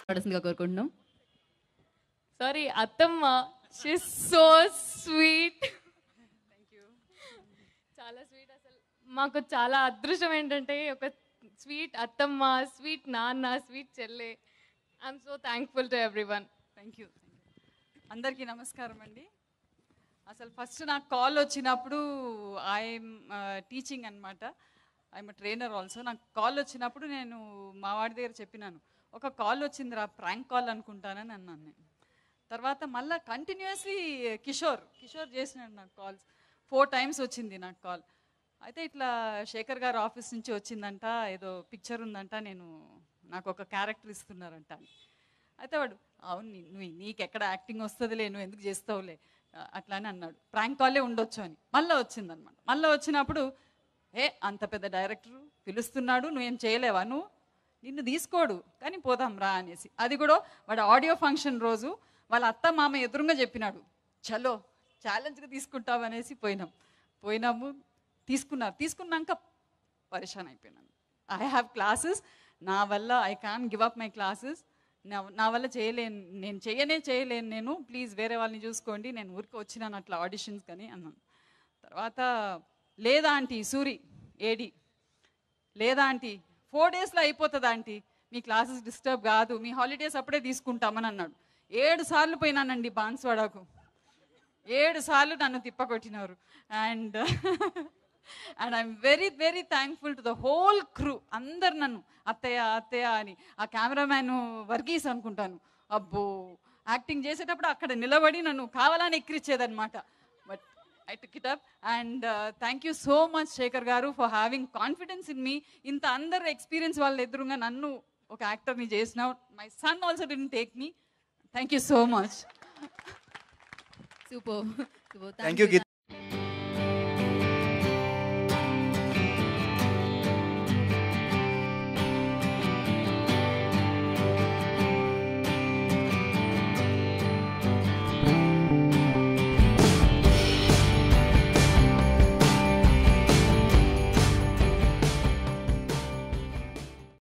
పడాల్సిందిగా కోరుకుంటున్నాం సారీ అత్తమ్మ she so sweet చాలా స్వీట్ అసలు మాకు చాలా అదృష్టం ఏంటంటే ఒక స్వీట్ అత్తమ్మ స్వీట్ నాన్న స్వీట్ చెల్లె I'm so thankful to every one thank you అందరికీ నమస్కారం అండి అసలు ఫస్ట్ నాకు కాల్ వచ్చినప్పుడు ఐఎమ్ టీచింగ్ అనమాట ఐఎమ్ ట్రైనర్ ఆల్సో నాకు కాల్ వచ్చినప్పుడు నేను మా వాడి దగ్గర చెప్పినాను ఒక కాల్ వచ్చిందిరా ప్రాంక్ కాల్ అనుకుంటానని అన్నాను నేను తర్వాత మళ్ళీ కంటిన్యూస్లీ కిషోర్ కిషోర్ చేసినాడు నాకు కాల్స్ ఫోర్ టైమ్స్ వచ్చింది నాకు కాల్ అయితే ఇట్లా శేఖర్ గారు ఆఫీస్ నుంచి వచ్చిందంట ఏదో పిక్చర్ ఉందంట నేను నాకు ఒక క్యారెక్టర్ ఇస్తున్నారంట అని అయితే వాడు అవును నీ- నువ్వు నీకెక్కడ యాక్టింగ్ వస్తుందిలే నువ్వు ఎందుకు చేస్తావులే ఆ, అట్లా అని అన్నాడు ప్రాంక్ కాలే ఉండొచ్చు అని మళ్ళీ వచ్చిందనమాట మళ్ళీ వచ్చినప్పుడు ఏ అంత పెద్ద డైరెక్టర్ పిలుస్తున్నాడు నువ్వేం చేయలేవా నువ్వు నిన్ను తీసుకోడు కానీ పోదాం రా అనేసి అది కూడా వాడు ఆడియో ఫంక్షన్ రోజు వాళ్ళ అత్త మామ ఎదురుగా చెప్పినాడు చలో ఛాలెంజ్గా తీసుకుంటావు అనేసి పోయినాం పోయినాము తీసుకున్నారు తీసుకున్నాక పరిశాన్ అయిపోయినాను ఐ హ్యావ్ క్లాసెస్ నా వల్ల I can give up my classes నా నా వల్ల చేయలేను నేను చేయనే చేయలేను నేను ప్లీజ్ వేరే వాళ్ళని చూసుకోండి నేను ఊరికి వచ్చినాను అట్లా ఆడిషన్స్ కానీ అన్నాను తర్వాత లేదా ఆంటీ సూరి ఏడి లేదా ఆంటీ ఫోర్ డేస్లో అయిపోతుందా ఆంటీ మీ క్లాసెస్ డిస్టర్బ్ కాదు మీ హాలిడేస్ అప్పుడే తీసుకుంటామని అన్నాడు ఏడు సార్లు పోయినానండి బాన్స్వాడకు ఏడు సార్లు నన్ను తిప్పకొట్టినారు and and I'm very very thankful to the whole crew అందరు నన్ను అత్తయ్య అత్తయ్య అని ఆ కెమెరామ్యాన్ వర్గీస్ అనుకుంటాను అబ్బో యాక్టింగ్ చేసేటప్పుడు అక్కడ నిలబడి నన్ను కావాలని ఎక్కిరిచ్చేదన్నమాట but I took it up and thank you so much Shekhar garu for having confidence in me ఇంత అందరు ఎక్స్పీరియన్స్ వాళ్ళ ఎదురుగా నన్ను ఒక యాక్టర్ని చేసిన my son also the take me thank you so much super super thank you